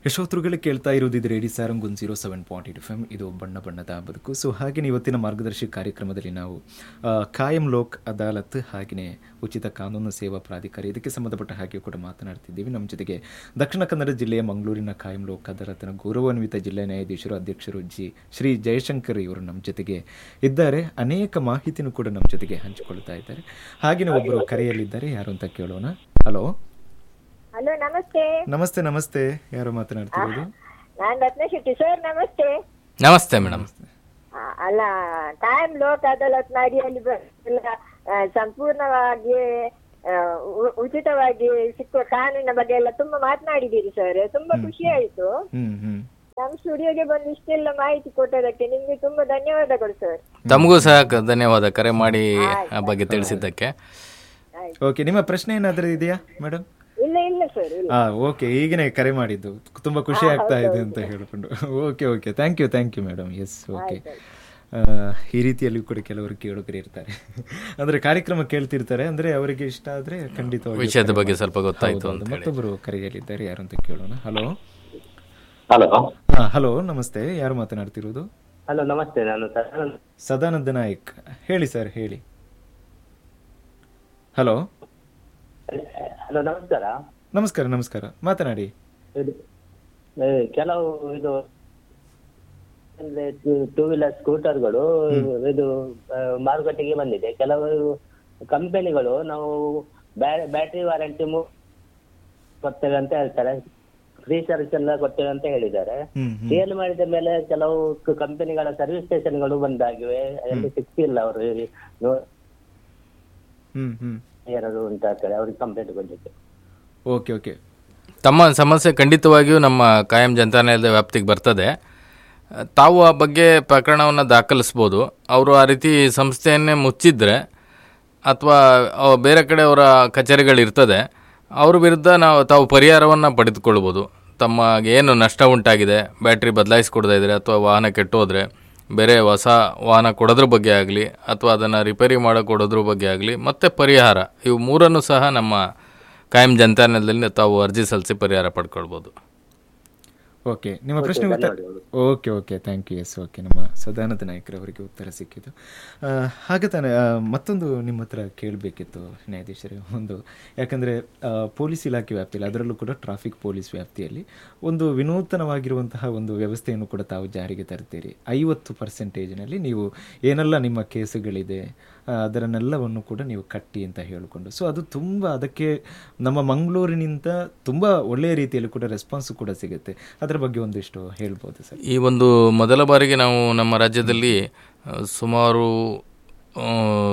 ಯಶೋತ್ರುಗಳು ಕೇಳ್ತಾ ಇರೋದು ಇದು ರೇಡಿ ಸಾರಂಗ್ ಒಂದು zero seven point eight F M ಇದು ಬಣ್ಣ ಬಣ್ಣದ ಬದುಕು ಸೊ ಹಾಗೆಯೇ ಇವತ್ತಿನ ಮಾರ್ಗದರ್ಶಿ ಕಾರ್ಯಕ್ರಮದಲ್ಲಿ ನಾವು ಆ, ಕಾಯಂ ಲೋಕ್ ಅದಾಲತ್ ಹಾಗೆಯೇ ಉಚಿತ ಕಾನೂನು ಸೇವಾ ಪ್ರಾಧಿಕಾರ ಇದಕ್ಕೆ ಸಂಬಂಧಪಟ್ಟ ಹಾಗೆ ಕೂಡ ಮಾತನಾಡ್ತಿದ್ದೀವಿ ನಮ್ಮ ಜೊತೆಗೆ ದಕ್ಷಿಣ ಕನ್ನಡ ಜಿಲ್ಲೆಯ ಮಂಗಳೂರಿನ ಕಾಯಂ ಲೋಕ್ ಅದಾಲತ್ನ ಗೌರವಾನ್ವಿತ ಜಿಲ್ಲಾ ನ್ಯಾಯಾಧೀಶರು ಅಧ್ಯಕ್ಷರು ಜಿ ಶ್ರೀ ಜಯಶಂಕರ್ ಇವರು ನಮ್ಮ ಜೊತೆಗೆ ಇದ್ದಾರೆ ಅನೇಕ ಮಾಹಿತಿನೂ ಕೂಡ ನಮ್ಮ ಜೊತೆಗೆ ಹಂಚಿಕೊಳ್ತಾ ಇದ್ದಾರೆ ಹಾಗೆಯೇ ಒಬ್ಬರು ಕರೆಯಲ್ಲಿದ್ದಾರೆ ಯಾರು ಅಂತ ಕೇಳೋಣ ಹಲೋ ಹಲೋ ನಮಸ್ತೆ ನಮಸ್ತೆ ನಮಸ್ತೆ ಯಾರು ಮಾತನಾಡ್ತಿರೋದು ನಾನ್ ರತ್ನ ಶೆಟ್ಟಿ ಸರ್ ನಮಸ್ತೆ ನಮಸ್ತೆ ಮೇಡಮ್ ಆ, ಅಲ್ಲ ಟೈಮ್ ಲೋಕ್ ಅದಾಲತ್ ಅಡಿಯಲ್ಲಿ ಬ- ಎಲ್ಲ ಆ, ಸಂಪೂರ್ಣವಾಗಿ ಆ, ಉ- ಉಚಿತವಾಗಿ ಸಿಕ್ಕುವ ಕಾನೂನಿನ ಬಗ್ಗೆ ಎಲ್ಲ ತುಂಬಾ ಮಾತನಾಡಿದ್ದೀರಿ ಸರ್ ತುಂಬಾ ಖುಷಿ ಆಯ್ತು ಹ್ಮ್ ಹ್ಮ್ ನಮ್ ಸ್ಟುಡಿಯೋಗೆ ಬಂದು ಇಷ್ಟೆಲ್ಲ ಮಾಹಿತಿ ಕೊಟ್ಟದಕ್ಕೆ ನಿಮ್ಗೆ ತುಂಬಾ ಧನ್ಯವಾದಗಳು ಸರ್ ತಮಗೂ ಸಹ ಕ- ಧನ್ಯವಾದ ಕರೆ ಮಾಡಿ ಆ ಬಗ್ಗೆ ತಿಳಿಸಿದ್ದಕ್ಕೆ ಓಕೆ ನಿಮ್ಮ ಪ್ರಶ್ನೆ ಏನಾದರೂ ಇದೆಯಾ ಮೇಡಮ್ ಇಲ್ಲ ಇಲ್ಲ ಸರ್ ಇಲ್ಲ ಹಾ ಓಕೆ ಈಗಿನೇ ಕರೆ ಮಾಡಿದ್ದು ತುಂಬಾ ಖುಷಿ ಆಗ್ತಾ ಇದೆ ಅಂತ ಹೇಳ್ಕೊಂಡು okay okay thank you thank you madam yes okay ಈ ರೀತಿಯಲ್ಲಿ ಕೂಡ ಕೆಲವರು ಕೇಳುಗರು ಇರ್ತಾರೆ ಅಂದ್ರೆ ಕಾರ್ಯಕ್ರಮ ಕೇಳ್ತಿರ್ತಾರೆ ಅಂದ್ರೆ ಅವರಿಗೆ ಇಷ್ಟ ಆದ್ರೆ ಖಂಡಿತವಾಗಿ ವಿಷಯದ ಬಗ್ಗೆ ಸ್ವಲ್ಪ ಗೊತ್ತಾಯ್ತು ಹೌದು, ಅಂತ ಹೇಳಿ ಮತ್ತೊಬ್ಬರು ಕರೆಯಲಿದ್ದಾರೆ ಯಾರು ಅಂತ ಕೇಳೋಣ ಹಲೋ ಹಲೋ ಹಾ ಹಲೋ ನಮಸ್ತೆ ಯಾರು ಮಾತನಾಡ್ತಿರೋದು ಹಲೋ ನಮಸ್ತೆ ನಾನು ಸದಾನಂದ್ ಸದಾನಂದ ನಾಯಕ್ ಹೇಳಿ ಸರ್ ಹೇಳಿ ಹಲೋ ಹಲೋ ನಮಸ್ಕಾರ ನಮಸ್ಕಾರ ನಮಸ್ಕಾರ ಮಾತನಾಡಿ ಇದು ಏ, ಕೆಲವು ಇದು ಅಂದ್ರೆ ಟೂ ವೀಲರ್ ಸ್ಕೂಟರ್ಗಳು ಇದು ಆ, ಮಾರುಕಟ್ಟೆಗೆ ಬಂದಿದೆ ಕೆಲವು ಕಂಪನಿಗಳು ನಾವು ಬ್ಯಾಟರಿ ವಾರಂಟಿ ಕೊಡ್ತೇವೆ ಅಂತ ಹೇಳ್ತಾರೆ ಫ್ರೀ ಸರ್ವಿಸ್ ಎಲ್ಲ ಕೊಡ್ತೇವೆ ಅಂತ ಹೇಳಿದ್ದಾರೆ ಹ್ಮ್ ಹ್ಮ್ ಸೇಲ್ ಮಾಡಿದ ಮೇಲೆ ಕೆಲವು ಕಂಪನಿಗಳ ಸರ್ವಿಸ್ ಸ್ಟೇಷನ್ಗಳು ಬಂದಾಗಿವೆ ಅಲ್ಲಿ ಸಿಕ್ತಿಲ್ಲ ಅವರು ಹ್ಮ್ ಹ್ಮ್ ಏನಾದ್ರು ಅಂತ ಹೇಳ್ತಾರೆ ಅವ್ರಿಗೆ ಕಂಪ್ಲೇಂಟ್ ಕೊಡ್ಲಿಕ್ಕೆ ಓಕೆ ಓಕೆ ತಮ್ಮ ಸಮಸ್ಯೆ ಖಂಡಿತವಾಗಿಯೂ ನಮ್ಮ ಕಾಯಂ ಜನತಾಲಯದ ವ್ಯಾಪ್ತಿಗೆ ಬರ್ತದೆ ತಾವು ಆ ಬಗ್ಗೆ ಪ್ರಕರಣವನ್ನು ದಾಖಲಿಸ್ಬೋದು ಅವರು ಆ ರೀತಿ ಸಂಸ್ಥೆಯನ್ನೇ ಮುಚ್ಚಿದ್ರೆ ಅಥವಾ ಬೇರೆ ಕಡೆ ಅವರ ಕಚೇರಿಗಳಿರ್ತದೆ ಅವ್ರ ವಿರುದ್ಧ ನಾವು ತಾವು ಪರಿಹಾರವನ್ನು ಪಡೆದುಕೊಳ್ಬೋದು ತಮಗೆ ಏನು ನಷ್ಟ ಉಂಟಾಗಿದೆ ಬ್ಯಾಟ್ರಿ ಬದಲಾಯಿಸ್ಕೊಡ್ತಾ ಇದ್ದಾರೆ ಅಥವಾ ವಾಹನ ಕೆಟ್ಟೋದ್ರೆ ಬೇರೆ ಹೊಸ ವಾಹನ ಕೊಡೋದ್ರ ಬಗ್ಗೆ ಆಗಲಿ ಅಥವಾ ಅದನ್ನು ರಿಪೇರಿ ಮಾಡೋ ಕೊಡೋದ್ರ ಬಗ್ಗೆ ಆಗಲಿ ಮತ್ತು ಪರಿಹಾರ ಇವು ಮೂರನ್ನು ಸಹ ನಮ್ಮ ಕಾಯಂ ಜನತಾಲಯದಲ್ಲಿ ತಾವು ಅರ್ಜಿ ಸಲ್ಲಿಸಿ ಪರಿಹಾರ ಪಡ್ಕೊಳ್ಬೋದು ಓಕೆ ನಿಮ್ಮ ಪ್ರಶ್ನೆ ಉತ್ತರ okay okay thank you yes okay ನಮ್ಮ ಸದಾನಂದ ನಾಯಕರವರಿಗೆ ಉತ್ತರ ಸಿಕ್ಕಿತು ಆ, ಹಾಗೆ ತಾನೆ ಆ, ಮತ್ತೊಂದು ನಿಮ್ಮ ಹತ್ರ ಕೇಳಬೇಕಿತ್ತು ನ್ಯಾಯಾಧೀಶರೇ ಒಂದು ಯಾಕಂದರೆ ಪೊಲೀಸ್ ಇಲಾಖೆ ವ್ಯಾಪ್ತಿಯಲ್ಲಿ ಅದರಲ್ಲೂ ಕೂಡ ಟ್ರಾಫಿಕ್ ಪೊಲೀಸ್ ವ್ಯಾಪ್ತಿಯಲ್ಲಿ ಒಂದು ವಿನೂತನವಾಗಿರುವಂತಹ ಒಂದು ವ್ಯವಸ್ಥೆಯನ್ನು ಕೂಡ ತಾವು ಜಾರಿಗೆ ತರ್ತೀರಿ ಐವತ್ತು ಪರ್ಸೆಂಟೇಜ್ನಲ್ಲಿ ನೀವು ಏನೆಲ್ಲ ನಿಮ್ಮ ಕೇಸುಗಳಿದೆ ಆ, ಅದರನ್ನೆಲ್ಲವನ್ನು ಕೂಡ ನೀವು ಕಟ್ಟಿ ಅಂತ ಹೇಳಿಕೊಂಡು ಸೊ ಅದು ತುಂಬ ಅದಕ್ಕೆ ನಮ್ಮ ಮಂಗಳೂರಿನಿಂದ ತುಂಬ ಒಳ್ಳೆಯ ರೀತಿಯಲ್ಲಿ ಕೂಡ ರೆಸ್ಪಾನ್ಸ್ ಕೂಡ ಸಿಗುತ್ತೆ ಅದರ ಬಗ್ಗೆ ಒಂದಿಷ್ಟು ಹೇಳ್ಬೋದು ಸರ್ ಈ ಒಂದು ಮೊದಲ ಬಾರಿಗೆ ನಾವು ನಮ್ಮ ರಾಜ್ಯದಲ್ಲಿ ಆ, ಸುಮಾರು ಆ,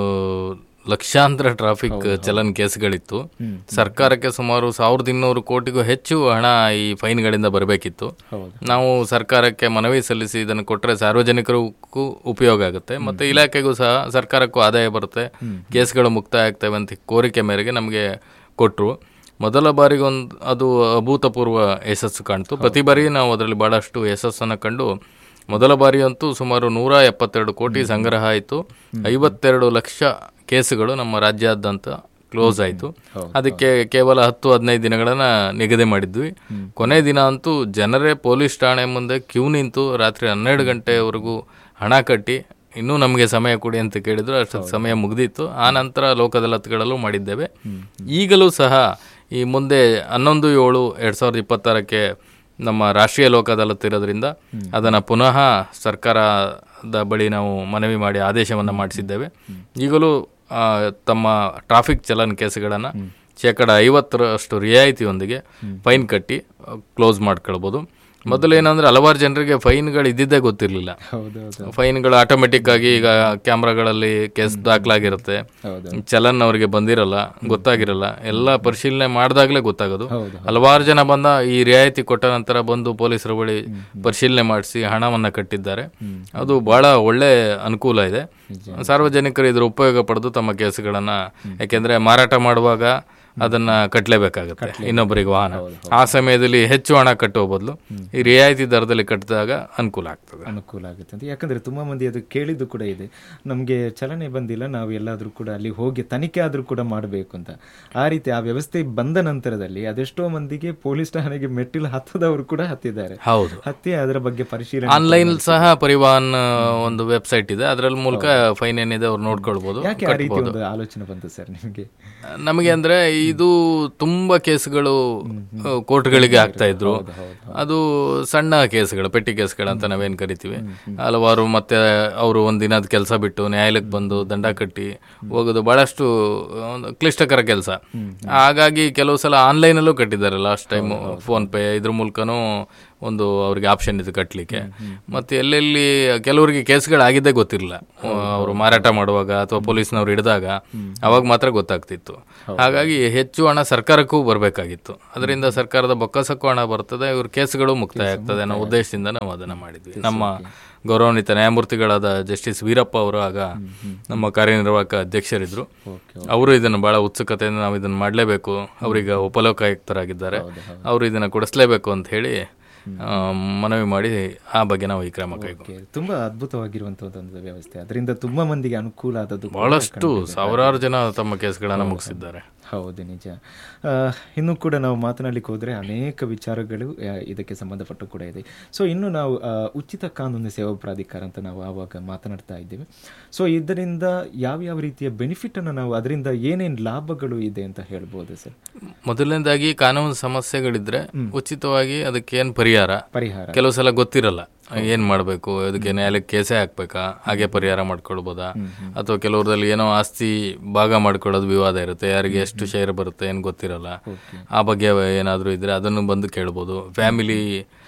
ಲಕ್ಷಾಂತರ ಟ್ರಾಫಿಕ್ ಚಲನ್ ಕೇಸ್ಗಳಿತ್ತು ಸರ್ಕಾರಕ್ಕೆ ಸುಮಾರು ಸಾವಿರದ ಇನ್ನೂರು ಕೋಟಿಗೂ ಹೆಚ್ಚು ಹಣ ಈ ಫೈನ್ಗಳಿಂದ ಬರಬೇಕಿತ್ತು ಹೌದು ನಾವು ಸರ್ಕಾರಕ್ಕೆ ಮನವಿ ಸಲ್ಲಿಸಿ ಇದನ್ನು ಕೊಟ್ಟರೆ ಸಾರ್ವಜನಿಕರಿಗೂ ಉಪಯೋಗ ಆಗುತ್ತೆ ಮತ್ತು ಇಲಾಖೆಗೂ ಸಹ ಸರ್ಕಾರಕ್ಕೂ ಆದಾಯ ಬರುತ್ತೆ ಕೇಸ್ಗಳು ಮುಕ್ತಾಯ ಆಗ್ತವೆ ಅಂತ ಕೋರಿಕೆ ಮೇರೆಗೆ ನಮಗೆ ಕೊಟ್ಟರು ಮೊದಲ ಬಾರಿಗೆ ಒಂದು ಅದು ಅಭೂತಪೂರ್ವ ಯಶಸ್ಸು ಕಾಣ್ತು ಪ್ರತಿ ಬಾರಿ ನಾವು ಅದರಲ್ಲಿ ಭಾಳಷ್ಟು ಯಶಸ್ಸನ್ನು ಕಂಡು ಮೊದಲ ಬಾರಿ ಅಂತೂ ಸುಮಾರು ನೂರ ಎಪ್ಪತ್ತೆರಡು ಕೋಟಿ ಸಂಗ್ರಹ ಆಯಿತು ಐವತ್ತೆರಡು ಲಕ್ಷ ಕೇಸುಗಳು ನಮ್ಮ ರಾಜ್ಯಾದ್ಯಂತ ಕ್ಲೋಸ್ ಆಯಿತು ಅದಕ್ಕೆ ಕೇವಲ ಹತ್ತು ಹದಿನೈದು ದಿನಗಳನ್ನು ನಿಗದಿ ಮಾಡಿದ್ವಿ ಕೊನೆ ದಿನ ಅಂತೂ ಜನರೇ ಪೊಲೀಸ್ ಠಾಣೆ ಮುಂದೆ ಕ್ಯೂ ನಿಂತು ರಾತ್ರಿ ಹನ್ನೆರಡು ಗಂಟೆವರೆಗೂ ಹಣ ಕಟ್ಟಿ ಇನ್ನೂ ನಮಗೆ ಸಮಯ ಕೊಡಿ ಅಂತ ಕೇಳಿದ್ರು ಅಷ್ಟೊತ್ತು ಸಮಯ ಮುಗಿದಿತ್ತು ಆ ನಂತರ ಲೋಕ ಅದಾಲತ್ಗಳಲ್ಲೂ ಮಾಡಿದ್ದೇವೆ ಈಗಲೂ ಸಹ ಈ ಮುಂದೆ ಹನ್ನೊಂದು ಏಳು ಎರಡು ಸಾವಿರದ ಇಪ್ಪತ್ತಾರಕ್ಕೆ ನಮ್ಮ ರಾಷ್ಟ್ರೀಯ ಲೋಕ ಅದಾಲತ್ ಇರೋದ್ರಿಂದ ಅದನ್ನು ಪುನಃ ಸರ್ಕಾರದ ಬಳಿ ನಾವು ಮನವಿ ಮಾಡಿ ಆದೇಶವನ್ನು ಮಾಡಿಸಿದ್ದೇವೆ ಈಗಲೂ ಆ, ತಮ್ಮ ಟ್ರಾಫಿಕ್ ಚಲನ್ ಕೇಸುಗಳನ್ನು ಶೇಕಡ ಐವತ್ತರಷ್ಟು ರಿಯಾಯಿತಿಯೊಂದಿಗೆ ಫೈನ್ ಕಟ್ಟಿ ಕ್ಲೋಸ್ ಮಾಡ್ಕೊಳ್ಬೋದು ಮೊದಲು ಏನಂದ್ರೆ ಹಲವಾರು ಜನರಿಗೆ ಫೈನ್ಗಳು ಇದ್ದಿದ್ದೇ ಗೊತ್ತಿರಲಿಲ್ಲ ಹೌದು ಹೌದು ಫೈನ್ಗಳು ಆಟೋಮೆಟಿಕ್ ಆಗಿ ಈಗ ಕ್ಯಾಮ್ರಾಗಳಲ್ಲಿ ಕೇಸ್ ದಾಖಲಾಗಿರುತ್ತೆ ಹೌದು ಚಲನ್ ಅವರಿಗೆ ಬಂದಿರಲ್ಲ ಗೊತ್ತಾಗಿರಲ್ಲ ಎಲ್ಲ ಪರಿಶೀಲನೆ ಮಾಡಿದಾಗಲೇ ಗೊತ್ತಾಗೋದು ಹೌದು. ಹಲವಾರು ಜನ ಬಂದ ಈ ರಿಯಾಯಿತಿ ಕೊಟ್ಟ ನಂತರ ಬಂದು ಪೊಲೀಸರ ಬಳಿ ಪರಿಶೀಲನೆ ಮಾಡಿಸಿ ಹಣವನ್ನ ಕಟ್ಟಿದ್ದಾರೆ ಅದು ಬಹಳ ಒಳ್ಳೆ ಅನುಕೂಲ ಇದೆ ಸಾರ್ವಜನಿಕರು ಇದರ ಉಪಯೋಗ ಪಡೆದು ತಮ್ಮ ಕೇಸುಗಳನ್ನ ಯಾಕೆಂದ್ರೆ ಮಾರಾಟ ಮಾಡುವಾಗ ಅದನ್ನ ಕಟ್ಟಲೇಬೇಕಾಗುತ್ತೆ ಇನ್ನೊಬ್ಬರಿಗೆ ವಾಹನ ಆ ಸಮಯದಲ್ಲಿ ಹೆಚ್ಚು ಹಣ ಕಟ್ಟುವ ಬದಲು ಈ ರಿಯಾಯಿತಿ ದರದಲ್ಲಿ ಕಟ್ಟಿದಾಗ ಅನುಕೂಲ ಆಗ್ತದೆ ಅನುಕೂಲ ಆಗುತ್ತೆ ಅಂತ ಯಾಕಂದ್ರೆ ತುಂಬಾ ಮಂದಿ ಅದು ಕೇಳಿದ್ದು ಕೂಡ ಇದೆ ನಮಗೆ ಚಲನೆ ಬಂದಿಲ್ಲ ನಾವು ಎಲ್ಲಾದ್ರೂ ಕೂಡ ಅಲ್ಲಿ ಹೋಗಿ ತನಿಖೆ ಆದ್ರೂ ಕೂಡ ಮಾಡಬೇಕು ಅಂತ ಆ ರೀತಿ ಆ ವ್ಯವಸ್ಥೆ ಬಂದ ನಂತರದಲ್ಲಿ ಅದೆಷ್ಟೋ ಮಂದಿಗೆ ಪೊಲೀಸ್ ಠಾಣೆಗೆ ಮೆಟ್ಟಿಲು ಹತ್ತದವರು ಕೂಡ ಹತ್ತಿದ್ದಾರೆ ಹೌದು ಹತ್ತಿ ಅದರ ಬಗ್ಗೆ ಪರಿಶೀಲನೆ ಆನ್ಲೈನ್ ಸಹ ಪರಿವಾಹನ್ ಒಂದು ವೆಬ್ಸೈಟ್ ಇದೆ ಅದರ ಮೂಲಕ ಫೈನ್ ಏನಿದೆ ಅವ್ರು ನೋಡ್ಕೊಳ್ಬಹುದು ಯಾಕೆ ಆ ರೀತಿ ಒಂದು ಆಲೋಚನೆ ಬಂತು ಸರ್ ನಿಮಗೆ ನಮಗೆ ಅಂದ್ರೆ ಇದು ತುಂಬಾ ಕೇಸ್ಗಳು ಕೋರ್ಟ್ಗಳಿಗೆ ಆಗ್ತಾ ಇದ್ರು ಅದು ಸಣ್ಣ ಕೇಸ್ಗಳು ಪೆಟ್ಟಿ ಕೇಸ್ಗಳು ಅಂತ ನಾವೇನ್ ಕರಿತೀವಿ ಹಲವಾರು ಮತ್ತೆ ಅವರು ಒಂದಿನದ ಕೆಲಸ ಬಿಟ್ಟು ನ್ಯಾಯಾಲಯಕ್ಕೆ ಬಂದು ದಂಡ ಕಟ್ಟಿ ಹೋಗೋದು ಬಹಳಷ್ಟು ಒಂದು ಕ್ಲಿಷ್ಟಕರ ಕೆಲಸ ಹಾಗಾಗಿ ಕೆಲವು ಸಲ ಆನ್ಲೈನ್ ಅಲ್ಲೂ ಕಟ್ಟಿದ್ದಾರೆ ಲಾಸ್ಟ್ ಟೈಮ್ ಫೋನ್ ಪೇ ಇದ್ರ ಮೂಲಕನೂ ಒಂದು ಅವ್ರಿಗೆ ಆಪ್ಷನ್ ಇದೆ ಕಟ್ಟಲಿಕ್ಕೆ ಮತ್ತೆ ಎಲ್ಲೆಲ್ಲಿ ಕೆಲವರಿಗೆ ಕೇಸ್ಗಳಾಗಿದ್ದೇ ಗೊತ್ತಿರಲಿಲ್ಲ ಅವರು ಮಾರಾಟ ಮಾಡುವಾಗ ಅಥವಾ ಪೊಲೀಸ್ನವ್ರು ಹಿಡಿದಾಗ ಅವಾಗ ಮಾತ್ರ ಗೊತ್ತಾಗ್ತಿತ್ತು ಹಾಗಾಗಿ ಹೆಚ್ಚು ಹಣ ಸರ್ಕಾರಕ್ಕೂ ಬರಬೇಕಾಗಿತ್ತು ಅದರಿಂದ ಸರ್ಕಾರದ ಬೊಕ್ಕಸಕ್ಕೂ ಹಣ ಬರ್ತದೆ ಇವ್ರ ಕೇಸ್ಗಳು ಮುಕ್ತಾಯ ಆಗ್ತದೆ ಅನ್ನೋ ಉದ್ದೇಶದಿಂದ ನಾವು ಅದನ್ನ ಮಾಡಿದ್ವಿ ನಮ್ಮ ಗೌರವಾನ್ವಿತ ನ್ಯಾಯಮೂರ್ತಿಗಳಾದ ಜಸ್ಟಿಸ್ ವೀರಪ್ಪ ಅವರು ಆಗ ನಮ್ಮ ಕಾರ್ಯನಿರ್ವಾಹಕ ಅಧ್ಯಕ್ಷರಿದ್ರು ಅವರು ಇದನ್ನು ಬಹಳ ಉತ್ಸುಕತೆಯಿಂದ ನಾವು ಇದನ್ನು ಮಾಡಲೇಬೇಕು ಅವರೀಗ ಉಪಲೋಕಾಯುಕ್ತರಾಗಿದ್ದಾರೆ ಅವರು ಇದನ್ನು ಕೊಡಿಸ್ಲೇಬೇಕು ಅಂತ ಹೇಳಿ ಆ, ಮನವಿ ಮಾಡಿ ಆ ಬಗ್ಗೆ ನಾವು ಈ ಕ್ರಮ ಕೈಗೊಂಡು ಓಕೆ, ತುಂಬಾ ಅದ್ಭುತವಾಗಿರುವಂತಹ ಒಂದು ವ್ಯವಸ್ಥೆ ಅದರಿಂದ ತುಂಬಾ ಮಂದಿಗೆ ಅನುಕೂಲ ಆದದ್ದು ಕೂಡ ಬಹಳಷ್ಟು ಸಾವಿರಾರು ಜನ ತಮ್ಮ ಕೇಸ್ಗಳನ್ನು ಮುಗಿಸಿದ್ದಾರೆ ಹೌದು ನಿಜ ಆ, ಇನ್ನು ಕೂಡ ನಾವು ಮಾತನಾಡಲಿಕ್ಕೆ ಹೋದರೆ ಅನೇಕ ವಿಚಾರಗಳು ಆ, ಇದಕ್ಕೆ ಸಂಬಂಧಪಟ್ಟು ಕೂಡ ಇದೆ ಸೊ ಇನ್ನು ನಾವು ಆ, ಉಚಿತ ಕಾನೂನು ಸೇವಾ ಪ್ರಾಧಿಕಾರ ಅಂತ ನಾವು ಆವಾಗ ಮಾತನಾಡ್ತಾ ಇದ್ದೇವೆ ಸೊ ಇದರಿಂದ ಯಾವ್ಯಾವ ರೀತಿಯ ಬೆನಿಫಿಟ್ ಅನ್ನು ನಾವು ಅದರಿಂದ ಏನೇನು ಲಾಭಗಳು ಇದೆ ಅಂತ ಹೇಳ್ಬೋದು ಸರ್ ಮೊದಲನೇದಾಗಿ ಕಾನೂನು ಸಮಸ್ಯೆಗಳಿದ್ರೆ ಉಚಿತವಾಗಿ ಅದಕ್ಕೆ ಏನು ಪರಿಹಾರ ಪರಿಹಾರ ಕೆಲವು ಸಲ ಗೊತ್ತಿರಲ್ಲ ಏನ್ ಮಾಡಬೇಕು ಅದಕ್ಕೆ ನ್ಯಾಯಾಲಯಕ್ಕೆ ಕೇಸೇ ಹಾಕ್ಬೇಕಾ ಹಾಗೆ ಪರಿಹಾರ ಮಾಡ್ಕೊಳ್ಬೋದಾ ಅಥವಾ ಕೆಲವ್ರದಲ್ಲಿ ಏನೋ ಆಸ್ತಿ ಭಾಗ ಮಾಡ್ಕೊಳ್ಳೋದು ವಿವಾದ ಇರುತ್ತೆ ಯಾರಿಗೆ ಎಷ್ಟು ಶೇರ್ ಬರುತ್ತೆ ಏನು ಗೊತ್ತಿರಲ್ಲ ಆ ಬಗ್ಗೆ ಏನಾದರೂ ಇದ್ರೆ ಅದನ್ನು ಬಂದು ಕೇಳ್ಬೋದು ಫ್ಯಾಮಿಲಿ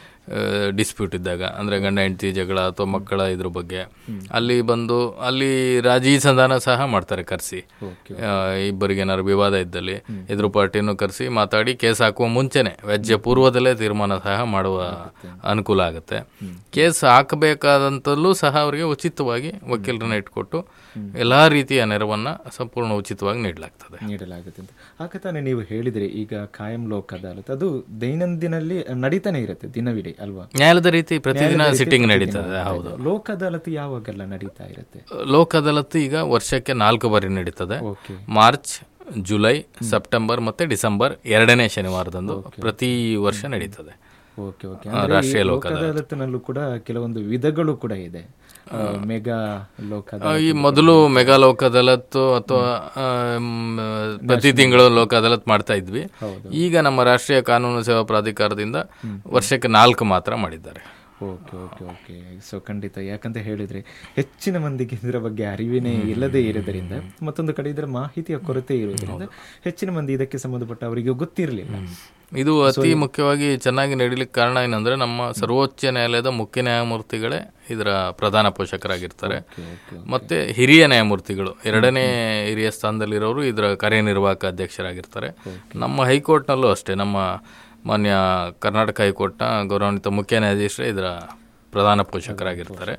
ಡಿಸ್ಪ್ಯೂಟ್ ಇದ್ದಾಗ ಅಂದ್ರೆ ಗಂಡ ಹೆಂಡತಿ ಜಗಳ ಅಥವಾ ಮಕ್ಕಳ ಇದ್ರ ಬಗ್ಗೆ ಅಲ್ಲಿ ಬಂದು ಅಲ್ಲಿ ರಾಜಿ ಸಂಧಾನ ಸಹ ಮಾಡ್ತಾರೆ ಕರೆಸಿ ಇಬ್ಬರಿಗೆ ಏನಾದ್ರು ವಿವಾದ ಇದ್ದಲ್ಲಿ ಎದುರು ಪಾರ್ಟಿಯನ್ನು ಕರೆಸಿ ಮಾತಾಡಿ ಕೇಸ್ ಹಾಕುವ ಮುಂಚೆನೆ ವ್ಯಾಜ್ಯ ಪೂರ್ವದಲ್ಲೇ ತೀರ್ಮಾನ ಸಹ ಮಾಡುವ ಅನುಕೂಲ ಆಗುತ್ತೆ ಕೇಸ್ ಹಾಕಬೇಕಾದಂತಲ್ಲೂ ಸಹ ಅವರಿಗೆ ಉಚಿತವಾಗಿ ವಕೀಲರನ್ನ ಇಟ್ಕೊಟ್ಟು ಎಲ್ಲಾ ರೀತಿಯ ನೆರವನ್ನ ಸಂಪೂರ್ಣ ಉಚಿತವಾಗಿ ನೀಡಲಾಗ್ತದೆ ನೀಡಲಾಗುತ್ತೆ ಅಂತ ಆಗ ತಾನೇ ನೀವು ಹೇಳಿದ್ರಿ ಈಗ ಕಾಯಂ ಲೋಕ್ ಅದಾಲತ್ ಅದು ದೈನಂದಿನಲ್ಲಿ ನಡೀತಾನೆ ಇರುತ್ತೆ ದಿನವಿಡೀ ಅಲ್ವಾ ನ್ಯಾಯಾಲಯದ ರೀತಿ ಪ್ರತಿದಿನ ಸಿಟ್ಟಿಂಗ್ ನಡೀತದೆ ಹೌದು ಲೋಕ್ ಅದಾಲತ್ ಯಾವಾಗೆಲ್ಲ ನಡೀತಾ ಇರುತ್ತೆ ಲೋಕ್ ಅದಾಲತ್ ಈಗ ವರ್ಷಕ್ಕೆ ನಾಲ್ಕು ಬಾರಿ ನಡೀತದೆ ಓಕೆ ಮಾರ್ಚ್ ಜುಲೈ ಸೆಪ್ಟೆಂಬರ್ ಮತ್ತೆ ಡಿಸೆಂಬರ್ ಎರಡನೇ ಶನಿವಾರದಂದು ಪ್ರತಿ ವರ್ಷ ನಡೀತದೆ ಓಕೆ ಓಕೆ ಆ, ರಾಷ್ಟ್ರೀಯ ಲೋಕ ಲೋಕ ಅದಾಲತ್ನಲ್ಲೂ ಕೂಡ ಕೆಲವೊಂದು ವಿಧಗಳು ಕೂಡ ಇದೆ ಆ, ಮೆಗಾ ಲೋಕ ಆ, ಈ ಮೊದಲು ಮೆಗಾ ಲೋಕ ಅದಾಲತ್ ಅಥವಾ ಆ, ಮ್, ಪ್ರತಿ ತಿಂಗಳು ಲೋಕ ಅದಾಲತ್ ಮಾಡ್ತಾ ಇದ್ವಿ ಈಗ ನಮ್ಮ ರಾಷ್ಟ್ರೀಯ ಕಾನೂನು ಸೇವಾ ಪ್ರಾಧಿಕಾರದಿಂದ ವರ್ಷಕ್ಕೆ ನಾಲ್ಕು ಮಾತ್ರ ಮಾಡಿದ್ದಾರೆ ಓಕೆ ಓಕೆ ಓಕೆ ಸೊ ಖಂಡಿತ ಯಾಕಂತ ಹೇಳಿದ್ರೆ ಹೆಚ್ಚಿನ ಮಂದಿಗೆ ಇದರ ಬಗ್ಗೆ ಅರಿವಿನೇ ಇಲ್ಲದೆ ಇರೋದ್ರಿಂದ ಮತ್ತೊಂದು ಕಡೆ ಇದರ ಮಾಹಿತಿಯ ಕೊರತೆ ಇರೋದ್ರಿಂದ ಹೆಚ್ಚಿನ ಮಂದಿ ಇದಕ್ಕೆ ಸಂಬಂಧಪಟ್ಟ ಅವರಿಗೆ ಗೊತ್ತಿರಲಿಲ್ಲ ಇದು ಅತಿ ಮುಖ್ಯವಾಗಿ ಚೆನ್ನಾಗಿ ನಡೀಲಿಕ್ಕೆ ಕಾರಣ ಏನಂದ್ರೆ ನಮ್ಮ ಸರ್ವೋಚ್ಚ ನ್ಯಾಯಾಲಯದ ಮುಖ್ಯ ನ್ಯಾಯಮೂರ್ತಿಗಳೇ ಇದರ ಪ್ರಧಾನ ಪೋಷಕರಾಗಿರ್ತಾರೆ ಮತ್ತೆ ಹಿರಿಯ ನ್ಯಾಯಮೂರ್ತಿಗಳು ಎರಡನೇ ಹಿರಿಯ ಸ್ಥಾನದಲ್ಲಿರೋರು ಇದರ ಕಾರ್ಯನಿರ್ವಾಹಕ ಅಧ್ಯಕ್ಷರಾಗಿರ್ತಾರೆ ನಮ್ಮ ಹೈಕೋರ್ಟ್ನಲ್ಲೂ ಅಷ್ಟೇ ನಮ್ಮ ಮಾನ್ಯ ಕರ್ನಾಟಕ ಹೈಕೋರ್ಟ್ನ ಗೌರವಾನ್ವಿತ ಮುಖ್ಯ ನ್ಯಾಯಾಧೀಶರೇ ಇದರ ಪ್ರಧಾನ ಪೋಷಕರಾಗಿರ್ತಾರೆ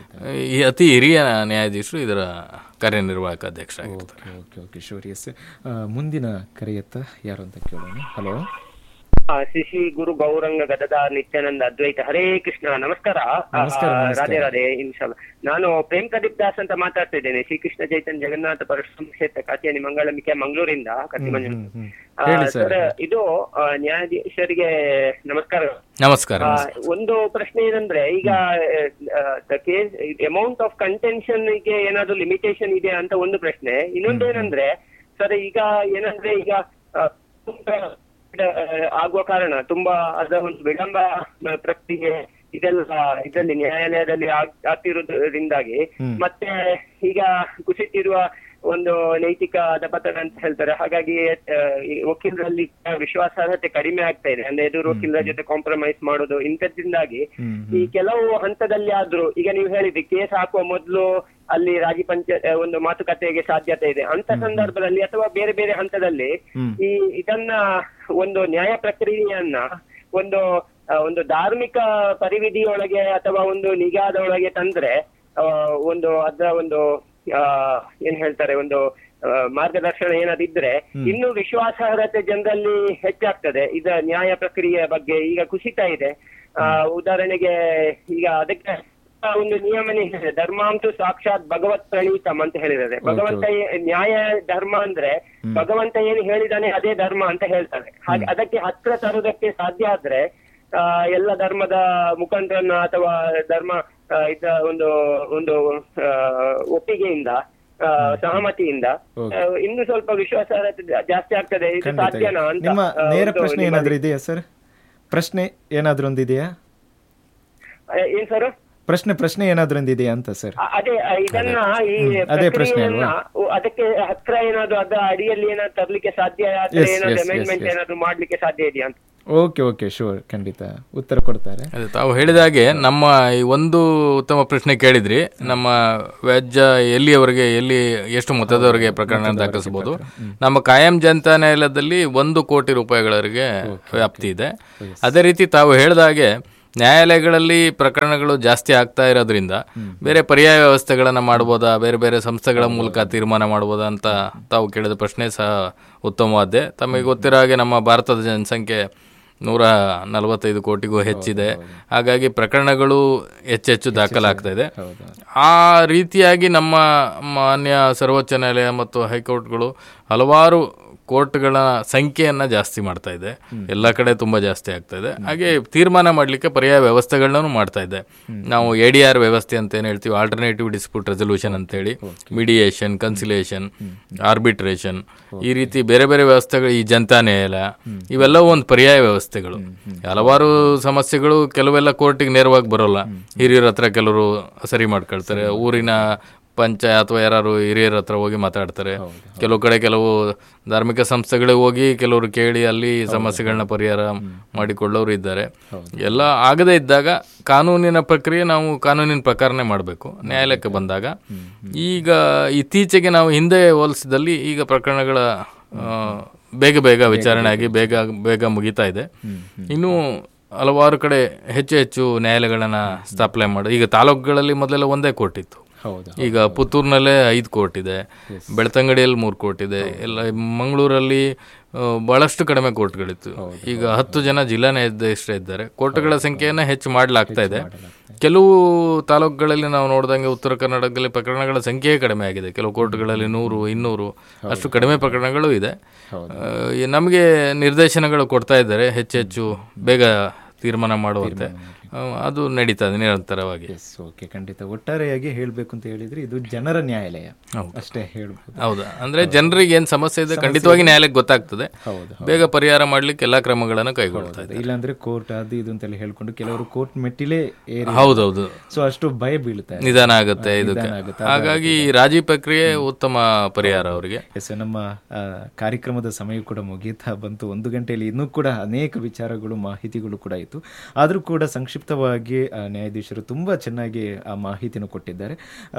ಈ ಅತಿ ಹಿರಿಯ ನ್ಯಾಯಾಧೀಶರು ಇದರ ಕಾರ್ಯನಿರ್ವಾಹಕ ಅಧ್ಯಕ್ಷರಾಗಿರ್ತಾರೆ okay okay okay sure yes ಮುಂದಿನ ಕರೆಯತ್ತ ಯಾರು ಅಂತ ಕೇಳೋಣ ಹಲೋ ಆ, ಶ್ರೀ ಶ್ರೀ ಗುರು ಗೌರಂಗ ಗದದ ನಿತ್ಯಾನಂದ ಅದ್ವೈತ ಹರೇ ಕೃಷ್ಣ ನಮಸ್ಕಾರ ಆ, ನಮಸ್ಕಾರ, ಆ, ನಮಸ್ಕಾರ. ರಾಧೆ ರಾಧೆ ಇನ್ಶಾಲ್ಲ ನಾನು ಪ್ರೇಮ್ ಪ್ರದೀಪ್ ದಾಸ್ ಅಂತ ಮಾತಾಡ್ತಾ ಇದ್ದೇನೆ ಶ್ರೀಕೃಷ್ಣ ಚೈತನ್ಯ ಜಗನ್ನಾಥ ಪರಶುರಾಮ ಕ್ಷೇತ್ರ ಕಾತಿಯನಿ ಮಂಗಳಮಿಕೆ ಮಂಗಳೂರಿಂದ ಕತ್ತಿಮಂಜು ಹ್ಮ್. ಆ, ಹೇಳಿ ಸರ್. ಸರ್ ಇದು ಆ, ನ್ಯಾಯಾಧೀಶರಿಗೆ ನಮಸ್ಕಾರ ನಮಸ್ಕಾರ ಆ, ಒಂದು ಪ್ರಶ್ನೆ ಏನಂದ್ರೆ ಈಗ ಕೇಸ್ ಅಮೌಂಟ್ ಆಫ್ ಕಂಟೆನ್ಷನ್ ಗೆ ಏನಾದ್ರು ಲಿಮಿಟೇಷನ್ ಇದೆ ಅಂತ ಒಂದು ಪ್ರಶ್ನೆ ಇನ್ನೊಂದು ಏನಂದ್ರೆ ಸರ್ ಈಗ ಏನಂದ್ರೆ ಈಗ ಆ, ತುಂಬಾ, ಆ, ಆಗುವ ಕಾರಣ ತುಂಬಾ ಅದರ ಒಂದು ವಿಳಂಬ ಮ- ಪ್ರಕ್ರಿಯೆ ಇದೆಲ್ಲ ಇದರಲ್ಲಿ ನ್ಯಾಯಾಲಯದಲ್ಲಿ ಆಗ್- ಆಗ್ತಿರೋದ್ರಿಂದಾಗಿ ಮತ್ತೆ ಈಗ ಕುಸಿತಿರುವ ಒಂದು ನೈತಿಕ ಅಧಪತನ ಅಂತ ಹೇಳ್ತಾರೆ ಹಾಗಾಗಿ ಆ, ಈ ವಕೀಲರಲ್ಲಿ ವಿಶ್ವಾಸಾರ್ಹತೆ ಕಡಿಮೆ ಆಗ್ತಾ ಇದೆ ಅಂದ್ರೆ ಎದುರು ವಕೀಲರ ಜೊತೆ ಕಾಂಪ್ರಮೈಸ್ ಮಾಡೋದು ಇಂಥದ್ದಿಂದಾಗಿ ಈ ಕೆಲವು ಹಂತದಲ್ಲಿ ಆದ್ರೂ ಈಗ ನೀವು ಹೇಳಿದ್ರಿ ಕೇಸ್ ಹಾಕುವ ಮೊದಲು ಅಲ್ಲಿ ರಾಜಿ ಪಂಚ ಆ, ಒಂದು ಮಾತುಕತೆಗೆ ಸಾಧ್ಯತೆ ಇದೆ ಅಂತ ಸಂದರ್ಭದಲ್ಲಿ ಅಥವಾ ಬೇರೆ ಬೇರೆ ಹಂತದಲ್ಲಿ ಈ ಇದನ್ನ ಒಂದು ನ್ಯಾಯ ಪ್ರಕ್ರಿಯೆಯನ್ನ ಒಂದು ಆ, ಒಂದು ಧಾರ್ಮಿಕ ಪರಿವಿಧಿಯೊಳಗೆ ಅಥವಾ ಒಂದು ನಿಗಾದ ಒಳಗೆ ತಂದ್ರೆ ಆ, ಒಂದು ಅದರ ಒಂದು ಆ, ಏನ್ ಹೇಳ್ತಾರೆ ಒಂದು ಆ, ಮಾರ್ಗದರ್ಶನ ಏನಾದ್ರು ಇದ್ರೆ ಇನ್ನು ವಿಶ್ವಾಸಾರ್ಹತೆ ಜನರಲ್ಲಿ ಹೆಚ್ಚಾಗ್ತದೆ ಇದ ನ್ಯಾಯ ಪ್ರಕ್ರಿಯೆಯ ಬಗ್ಗೆ ಈಗ ಕುಸಿತಾ ಇದೆ ಆ, ಉದಾಹರಣೆಗೆ ಈಗ ಅದಕ್ಕೆ ಒಂದು ನಿಯಮನೇ ಇದೆ ಧರ್ಮಾಂತು ಸಾಕ್ಷಾತ್ ಭಗವತ್ ಪ್ರಣೀತಂ ಅಂತ ಹೇಳಿದ್ದಾರೆ ಭಗವಂತ ಏ- ನ್ಯಾಯ ಧರ್ಮ ಅಂದ್ರೆ ಭಗವಂತ ಏನು ಹೇಳಿದಾನೆ ಅದೇ ಧರ್ಮ ಅಂತ ಹೇಳ್ತಾರೆ ಹಾಗೆ ಅದಕ್ಕೆ ಹತ್ರ ತರುವುದಕ್ಕೆ ಸಾಧ್ಯ ಆದ್ರೆ ಆ, ಎಲ್ಲ ಧರ್ಮದ ಮುಖಂಡರನ್ನ ಅಥವಾ ಧರ್ಮ ಆ, ಇದ ಒಂದು ಒಂದು ಆ, ಒಪ್ಪಿಗೆಯಿಂದ ಆ, ಸಹಮತಿಯಿಂದ ಆ, ಇನ್ನು ಸ್ವಲ್ಪ ವಿಶ್ವಾಸಾರ್ಹತೆ ಜಾ- ಜಾಸ್ತಿ ಆಗ್ತದೆ ಇದು ಖಂಡಿತ ಸಾಧ್ಯನಾ ಅಂತ ನಿಮ್ಮ ಆ, ನೇರ ಒಂದು ಪ್ರಶ್ನೆ ನಿಮ್ಮ- ಏನಾದರೂ ಇದೆಯಾ ಸರ್ ಪ್ರಶ್ನೆ ಏನಾದರೂ ಒಂದು ಇದೆಯಾ ಆ, ಏನ್ ಸರ್ ಪ್ರಶ್ನೆ ಪ್ರಶ್ನೆ ಏನಾದರೂ ಒಂದು ಇದೆಯಾ ಅಂತ ಸರ್ ಅ- ಅದೇ ಅ, ಇದನ್ನ ಈ ಅದೇ ಪ್ರಶ್ನೆ ಪ್ರಕ್ರಿಯೆಯನ್ನ ಉ- ಅದಕ್ಕೆ ಹತ್ರ ಏನಾದ್ರು ಅದ ಅಡಿಯಲ್ಲಿ ಏನಾದ್ರು ತರ್ಲಿಕ್ಕೆ ಸಾಧ್ಯ ಆದ್ರೆ Yes, ಏನಾದ್ರು yes, yes, ಅಮೆಂಡ್ಮೆಂಟ್ yes. ಏನಾದ್ರು ಮಾಡ್ಲಿಕ್ಕೆ ಸಾಧ್ಯ ಇದೆಯಾ ಅಂತ ಓಕೆ ಓಕೆ ಶೂರ್ ಖಂಡಿತ ಉತ್ತರ ಕೊಡ್ತಾರೆ ಅದೇ ತಾವು ಹೇಳಿದ ಹಾಗೆ ನಮ್ಮ ಈ ಒಂದು ಉತ್ತಮ ಪ್ರಶ್ನೆ ಕೇಳಿದ್ರಿ ನಮ್ಮ ವ್ಯಾಜ್ಯ ಎಲ್ಲಿಯವರೆಗೆ ಎಲ್ಲಿ ಎಷ್ಟು ಮೊತ್ತದವರೆಗೆ ಪ್ರಕರಣ ದಾಖಲಿಸಬಹುದು ನಮ್ಮ ಕಾಯಂ ಜನತಾ ನ್ಯಾಯಾಲಯದಲ್ಲಿ ಒಂದು ಕೋಟಿ ರೂಪಾಯಿಗಳವರೆಗೆ ವ್ಯಾಪ್ತಿ ಇದೆ ಅದೇ ರೀತಿ ತಾವು ಹೇಳಿದ ಹಾಗೆ ನ್ಯಾಯಾಲಯಗಳಲ್ಲಿ ಪ್ರಕರಣಗಳು ಜಾಸ್ತಿ ಆಗ್ತಾ ಇರೋದ್ರಿಂದ ಬೇರೆ ಪರ್ಯಾಯ ವ್ಯವಸ್ಥೆಗಳನ್ನು ಮಾಡ್ಬೋದಾ ಬೇರೆ ಬೇರೆ ಸಂಸ್ಥೆಗಳ ಮೂಲಕ ತೀರ್ಮಾನ ಮಾಡ್ಬೋದಾ ಅಂತ ತಾವು ಕೇಳಿದ ಪ್ರಶ್ನೆ ಸಹ ಉತ್ತಮವಾದ್ದೆ ತಮಗೆ ಗೊತ್ತಿರೋ ಹಾಗೆ ನಮ್ಮ ಭಾರತದ ಜನಸಂಖ್ಯೆ ನೂರ ನಲವತ್ತೈದು ಕೋಟಿಗೂ ಹೆಚ್ಚಿದೆ ಹಾಗಾಗಿ ಪ್ರಕರಣಗಳು ಹೆಚ್ಚೆಚ್ಚು ದಾಖಲಾಗ್ತಾ ಇದೆ ಆ ರೀತಿಯಾಗಿ ನಮ್ಮ ಮಾನ್ಯ ಸರ್ವೋಚ್ಚ ನ್ಯಾಯಾಲಯ ಮತ್ತು ಹೈಕೋರ್ಟ್ಗಳು ಹಲವಾರು ಕೋರ್ಟ್ಗಳ ಸಂಖ್ಯೆಯನ್ನು ಜಾಸ್ತಿ ಮಾಡ್ತಾ ಇದೆ ಎಲ್ಲ ಕಡೆ ತುಂಬ ಜಾಸ್ತಿ ಆಗ್ತಾ ಇದೆ ಹಾಗೆ ತೀರ್ಮಾನ ಮಾಡಲಿಕ್ಕೆ ಪರ್ಯಾಯ ವ್ಯವಸ್ಥೆಗಳನ್ನೂ ಮಾಡ್ತಾ ಇದೆ ನಾವು ಎ ಡಿ ಆರ್ ವ್ಯವಸ್ಥೆ ಅಂತ ಏನು ಹೇಳ್ತೀವಿ ಆಲ್ಟರ್ನೇಟಿವ್ ಡಿಸ್ಪ್ಯೂಟ್ ರೆಸೊಲ್ಯೂಷನ್ ಅಂತೇಳಿ ಮಿಡಿಯೇಷನ್ ಕನ್ಸಿಲೇಷನ್ ಆರ್ಬಿಟ್ರೇಷನ್ ಈ ರೀತಿ ಬೇರೆ ಬೇರೆ ವ್ಯವಸ್ಥೆಗಳು ಈ ಜನತಾ ನ್ಯಾಯಾಲಯ ಇವೆಲ್ಲವೂ ಒಂದು ಪರ್ಯಾಯ ವ್ಯವಸ್ಥೆಗಳು ಹಲವಾರು ಸಮಸ್ಯೆಗಳು ಕೆಲವೆಲ್ಲ ಕೋರ್ಟಿಗೆ ನೇರವಾಗಿ ಬರೋಲ್ಲ ಹಿರಿಯರ ಹತ್ರ ಕೆಲವರು ಸರಿ ಮಾಡ್ಕೊಳ್ತಾರೆ ಊರಿನ ಪಂಚ ಅಥವಾ ಯಾರು ಹಿರಿಯರ ಹತ್ರ ಹೋಗಿ ಮಾತಾಡ್ತಾರೆ ಕೆಲವು ಕಡೆ ಕೆಲವು ಧಾರ್ಮಿಕ ಸಂಸ್ಥೆಗಳಿಗೆ ಹೋಗಿ ಕೆಲವರು ಕೇಳಿ ಅಲ್ಲಿ ಸಮಸ್ಯೆಗಳನ್ನ ಪರಿಹಾರ ಮಾಡಿಕೊಳ್ಳೋರು ಇದ್ದಾರೆ ಎಲ್ಲ ಆಗದೇ ಇದ್ದಾಗ ಕಾನೂನಿನ ಪ್ರಕ್ರಿಯೆ ನಾವು ಕಾನೂನಿನ ಪ್ರಕಾರನೇ ಮಾಡಬೇಕು ನ್ಯಾಯಾಲಯಕ್ಕೆ ಬಂದಾಗ ಈಗ ಇತ್ತೀಚೆಗೆ ನಾವು ಹಿಂದೆ ಹೋಲಿಸಿದಲ್ಲಿ ಈಗ ಪ್ರಕರಣಗಳ ಆ, ಬೇಗ ಬೇಗ ವಿಚಾರಣೆ ಆಗಿ ಬೇಗ ಬೇಗ ಮುಗಿತಾ ಇದೆ ಇನ್ನು ಹಲವಾರು ಕಡೆ ಹೆಚ್ಚು ಹೆಚ್ಚು ನ್ಯಾಯಾಲಯಗಳನ್ನ ಸ್ಥಾಪನೆ ಮಾಡಿ ಈಗ ತಾಲೂಕುಗಳಲ್ಲಿ ಮೊದಲೆಲ್ಲ ಒಂದೇ ಕೋರ್ಟ್ ಇತ್ತು ಹೌದು ಈಗ ಪುತ್ತೂರಿನಲ್ಲೇ ಐದು ಕೋರ್ಟ್ ಇದೆ ಬೆಳ್ತಂಗಡಿಯಲ್ಲಿ ಮೂರು ಕೋರ್ಟ್ ಇದೆ ಎಲ್ಲ ಮಂಗಳೂರಲ್ಲಿ ಆ, ಬಹಳಷ್ಟು ಕಡಿಮೆ ಕೋರ್ಟ್ಗಳಿತ್ತು ಈಗ ಹತ್ತು ಜನ ಜಿಲ್ಲಾ ನ್ಯಾಯಾಧೀಶರೇ ಇದ್ದಾರೆ ಕೋರ್ಟ್ಗಳ ಸಂಖ್ಯೆಯನ್ನು ಹೆಚ್ಚು ಮಾಡಲಾಗ್ತಾ ಇದೆ ಕೆಲವು ತಾಲೂಕುಗಳಲ್ಲಿ ನಾವು ನೋಡಿದಂಗೆ ಉತ್ತರ ಕರ್ನಾಟಕದಲ್ಲಿ ಪ್ರಕರಣಗಳ ಸಂಖ್ಯೆ ಕಡಿಮೆ ಆಗಿದೆ ಕೆಲವು ಕೋರ್ಟ್ಗಳಲ್ಲಿ ನೂರು ಇನ್ನೂರು ಅಷ್ಟು ಕಡಿಮೆ ಪ್ರಕರಣಗಳು ಇದೆ ಆ, ಈ ನಮಗೆ ನಿರ್ದೇಶನಗಳು ಕೊಡ್ತಾ ಇದ್ದಾರೆ ಹೆಚ್ಚು ಹೆಚ್ಚು ಬೇಗ ತೀರ್ಮಾನ ಮಾಡುವಂತೆ ಆ, ಅದು ನಡೀತಾ ಇದೆ ನಿರಂತರವಾಗಿ ಎಸ್ ಓಕೆ ಖಂಡಿತ ಒಟ್ಟಾರೆಯಾಗಿ ಹೇಳಬೇಕು ಅಂತ ಹೇಳಿದ್ರೆ ಇದು ಜನರ ನ್ಯಾಯಾಲಯ ಅಷ್ಟೇ ಹೇಳ್ಬೋದು ಹೌದಾ ಅಂದ್ರೆ ಜನರಿಗೆ ಏನ್ ಸಮಸ್ಯೆ ಇದೆ ಖಂಡಿತವಾಗಿ ನ್ಯಾಯಾಲಯಕ್ಕೆ ಗೊತ್ತಾಗ್ತದೆ ಹೌದು ಬೇಗ ಪರಿಹಾರ ಮಾಡ್ಲಿಕ್ಕೆ ಎಲ್ಲಾ ಕ್ರಮಗಳನ್ನು ಕೈಗೊಳ್ತಾ ಇದೆ ಇಲ್ಲಾಂದ್ರೆ ಕೋರ್ಟ್ ಅದು ಇದು ಅಂತೆಲ್ಲ ಹೇಳ್ಕೊಂಡು ಕೆಲವರು ಕೋರ್ಟ್ ಮೆಟ್ಟಿಲೇ ಏರಿ ಹೌದೌದು ಸೊ ಅಷ್ಟು ಭಯ ಬೀಳ್ತಾರೆ ನಿಧಾನ ಆಗುತ್ತೆ ಇದಕ್ಕೆ ಆಗುತ್ತೆ, ಹಾಗಾಗಿ ಈ ರಾಜಿ ಪ್ರಕ್ರಿಯೆ ಉತ್ತಮ ಪರಿಹಾರ ಅವರಿಗೆ ಎಸ್ ನಮ್ಮ ಆ, ಕಾರ್ಯಕ್ರಮದ ಸಮಯ ಕೂಡ ಮುಗೀತಾ ಬಂತು ಒಂದು ಗಂಟೆಯಲ್ಲಿ ಇನ್ನೂ ಕೂಡ ಅನೇಕ ವಿಚಾರಗಳು ಮಾಹಿತಿಗಳು ಕೂಡ ಇತ್ತು ಆದರೂ ಕೂಡ ಸಂಕ್ಷಿಪ್ತವಾಗಿ ಆ, ನ್ಯಾಯಾಧೀಶರು ತುಂಬ ಚೆನ್ನಾಗಿ ಆ ಮಾಹಿತಿಯನ್ನು ಕೊಟ್ಟಿದ್ದಾರೆ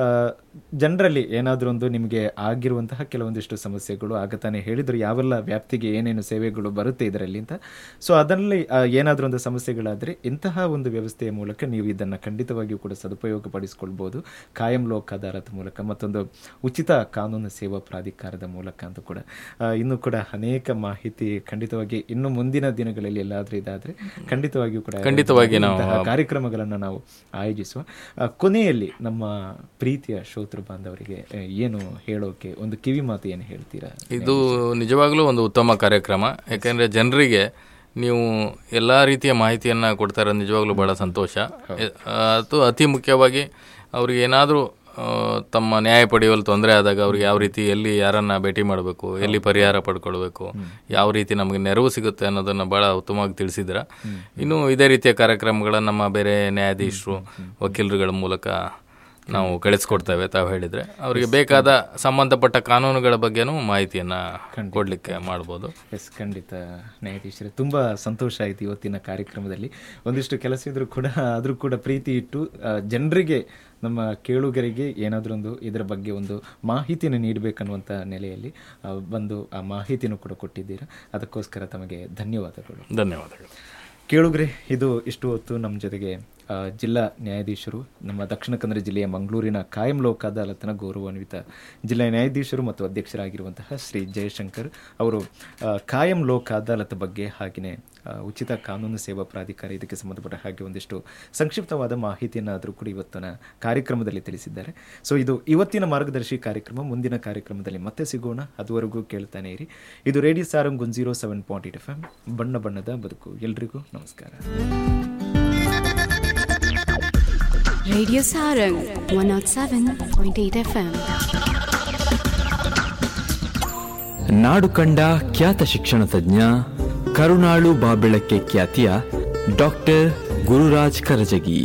ಜನರಲ್ಲಿ ಏನಾದರೂ ಒಂದು ನಿಮಗೆ ಆಗಿರುವಂತಹ ಕೆಲವೊಂದಿಷ್ಟು ಸಮಸ್ಯೆಗಳು ಆಗ ತಾನೇ ಹೇಳಿದ್ರು ಯಾವೆಲ್ಲ ವ್ಯಾಪ್ತಿಗೆ ಏನೇನು ಸೇವೆಗಳು ಬರುತ್ತೆ ಇದರಲ್ಲಿ ಅಂತ ಸೊ ಅದರಲ್ಲಿ ಏನಾದರೂ ಒಂದು ಸಮಸ್ಯೆಗಳಾದರೆ ಇಂತಹ ಒಂದು ವ್ಯವಸ್ಥೆಯ ಮೂಲಕ ನೀವು ಇದನ್ನು ಖಂಡಿತವಾಗಿಯೂ ಕೂಡ ಸದುಪಯೋಗ ಪಡಿಸ್ಕೊಳ್ಬೋದು ಕಾಯಂ ಲೋಕ್ ಅದಾಲತ್ ಮೂಲಕ ಮತ್ತೊಂದು ಉಚಿತ ಕಾನೂನು ಸೇವಾ ಪ್ರಾಧಿಕಾರದ ಮೂಲಕ ಅಂತ ಕೂಡ ಆ, ಇನ್ನೂ ಕೂಡ ಅನೇಕ ಮಾಹಿತಿ ಖಂಡಿತವಾಗಿ ಇನ್ನು ಮುಂದಿನ ದಿನಗಳಲ್ಲಿ ಎಲ್ಲಾದರೂ ಇದಾದರೆ ಖಂಡಿತವಾಗಿಯೂ ಕೂಡ ಖಂಡಿತವಾಗಿ ನಾವು ಇಂತಹ ಕಾರ್ಯಕ್ರಮಗಳನ್ನು ನಾವು ಆಯೋಜಿಸುವ ಆ, ಕೊನೆಯಲ್ಲಿ ನಮ್ಮ ಪ್ರೀತಿಯ ಶ್ರೋತೃ ಬಾಂಧವರಿಗೆ ಆ, ಏನು ಹೇಳೋಕೆ ಒಂದು ಕಿವಿ ಮಾತು ಏನು ಹೇಳ್ತೀರಾ ಇದು ನಿಜವಾಗ್ಲೂ ಒಂದು ಉತ್ತಮ ಕಾರ್ಯಕ್ರಮ ಯಾಕೆಂದ್ರೆ ಜನರಿಗೆ ನೀವು ಎಲ್ಲ ರೀತಿಯ ಮಾಹಿತಿಯನ್ನು ಕೊಡ್ತಾ ಇರೋದು ನಿಜವಾಗ್ಲೂ ಬಹಳ ಸಂತೋಷ ಎ- ಅದು ಅತಿ ಮುಖ್ಯವಾಗಿ ಅವ್ರಿಗೆ ಏನಾದರೂ ತಮ್ಮ ನ್ಯಾಯ ಪಡೆಯುವಲ್ಲಿ ತೊಂದರೆ ಆದಾಗ ಅವ್ರಿಗೆ ಯಾವ ರೀತಿ ಎಲ್ಲಿ ಯಾರನ್ನ ಭೇಟಿ ಮಾಡಬೇಕು ಎಲ್ಲಿ ಪರಿಹಾರ ಪಡ್ಕೊಳ್ಬೇಕು ಯಾವ ರೀತಿ ನಮಗೆ ನೆರವು ಸಿಗುತ್ತೆ ಅನ್ನೋದನ್ನು ಭಾಳ ಉತ್ತಮವಾಗಿ ತಿಳಿಸಿದ್ರ ಇನ್ನು ಇದೇ ರೀತಿಯ ಕಾರ್ಯಕ್ರಮಗಳನ್ನು ನಮ್ಮ ಬೇರೆ ನ್ಯಾಯಾಧೀಶರು ವಕೀಲರುಗಳ ಮೂಲಕ ನಾವು ಕಳಿಸ್ಕೊಡ್ತೇವೆ ತಾವು ಹೇಳಿದ್ರೆ ಅವರಿಗೆ ಬೇಕಾದ ಸಂಬಂಧಪಟ್ಟ ಕಾನೂನುಗಳ ಬಗ್ಗೆನೂ ಮಾಹಿತಿಯನ್ನ ಕೊಡ್ಲಿಕ್ಕೆ ಮಾಡ್ಬೋದು ಎಸ್ ಖಂಡಿತ ನ್ಯಾಯಾಧೀಶರೇ ತುಂಬ ಸಂತೋಷ ಆಯಿತು ಇವತ್ತಿನ ಕಾರ್ಯಕ್ರಮದಲ್ಲಿ ಒಂದಿಷ್ಟು ಕೆಲಸ ಇದ್ರೂ ಕೂಡ ಆದರೂ ಕೂಡ ಪ್ರೀತಿ ಇಟ್ಟು ಆ, ಜನರಿಗೆ ನಮ್ಮ ಕೇಳುಗರಿಗೆ ಏನಾದರೂ ಒಂದು ಇದರ ಬಗ್ಗೆ ಒಂದು ಮಾಹಿತಿಯನ್ನು ನೀಡಬೇಕನ್ನುವಂಥ ನೆಲೆಯಲ್ಲಿ ಆ, ಬಂದು ಆ ಮಾಹಿತಿನೂ ಕೂಡ ಕೊಟ್ಟಿದ್ದೀರಾ ಅದಕ್ಕೋಸ್ಕರ ತಮಗೆ ಧನ್ಯವಾದಗಳು ಧನ್ಯವಾದಗಳು ಕೇಳುಗ್ರೆ ಇದು ಇಷ್ಟು ಹೊತ್ತು ನಮ್ಮ ಜೊತೆಗೆ ಆ, ಜಿಲ್ಲಾ ನ್ಯಾಯಾಧೀಶರು ನಮ್ಮ ದಕ್ಷಿಣ ಕನ್ನಡ ಜಿಲ್ಲೆಯ ಮಂಗಳೂರಿನ ಕಾಯಂ ಲೋಕ ಅದಾಲತ್ನ ಗೌರವಾನ್ವಿತ ಜಿಲ್ಲಾ ನ್ಯಾಯಾಧೀಶರು ಮತ್ತು ಅಧ್ಯಕ್ಷರಾಗಿರುವಂತಹ ಶ್ರೀ ಜಯಶಂಕರ್ ಅವರು ಆ, ಕಾಯಂ ಲೋಕ ಅದಾಲತ್ ಬಗ್ಗೆ ಹಾಗೆಯೇ ಆ, ಉಚಿತ ಕಾನೂನು ಸೇವಾ ಪ್ರಾಧಿಕಾರ ಇದಕ್ಕೆ ಸಂಬಂಧಪಟ್ಟ ಹಾಗೆ ಒಂದಿಷ್ಟು ಸಂಕ್ಷಿಪ್ತವಾದ ಮಾಹಿತಿಯನ್ನಾದರೂ ಕೂಡ ಇವತ್ತಿನ ಕಾರ್ಯಕ್ರಮದಲ್ಲಿ ತಿಳಿಸಿದ್ದಾರೆ ಸೊ ಇದು ಇವತ್ತಿನ ಮಾರ್ಗದರ್ಶಿ ಕಾರ್ಯಕ್ರಮ ಮುಂದಿನ ಕಾರ್ಯಕ್ರಮದಲ್ಲಿ ಮತ್ತೆ ಸಿಗೋಣ ಅದುವರೆಗೂ ಕೇಳ್ತಾನೆ ಇರಿ ಇದು radio Sarang one zero seven point eight F M ಬಣ್ಣ ಬಣ್ಣದ ಬದುಕು ಎಲ್ರಿಗೂ ನಮಸ್ಕಾರ Radio Sarang 107.8 FM. ನಾಡು ಕಂಡ ಖ್ಯಾತ ಶಿಕ್ಷಣ ತಜ್ಞ ಕರುಣಾಳು ಬಾಬೆಳಕ್ಕೆ ಖ್ಯಾತಿಯ ಡಾಕ್ಟರ್ ಗುರುರಾಜ್ ಕರಜಗಿ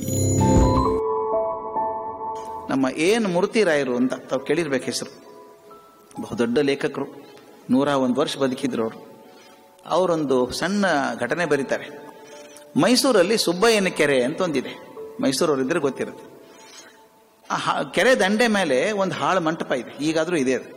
ನಮ್ಮ ಏನು ಮೂರ್ತಿರಾಯರು ಅಂತ ತಾವು ಕೇಳಿರ್ಬೇಕು ಹೆಸರು ಬಹುದೊಡ್ಡ ಲೇಖಕರು ನೂರ ಒಂದು ವರ್ಷ ಬದುಕಿದ್ರು ಅವರು ಅವರೊಂದು ಸಣ್ಣ ಘಟನೆ ಬರೀತಾರೆ ಮೈಸೂರಲ್ಲಿ ಸುಬ್ಬಯ್ಯನ ಕೆರೆ ಅಂತ ಒಂದಿದೆ ಮೈಸೂರವ್ರು ಇದ್ರೆ ಗೊತ್ತಿರುತ್ತೆ ಆ ಹಾ- ಕೆರೆ ದಂಡೆ ಮೇಲೆ ಒಂದು ಹಾಳು ಮಂಟಪ ಇದೆ ಈಗಾದರೂ ಇದೆ ಅದು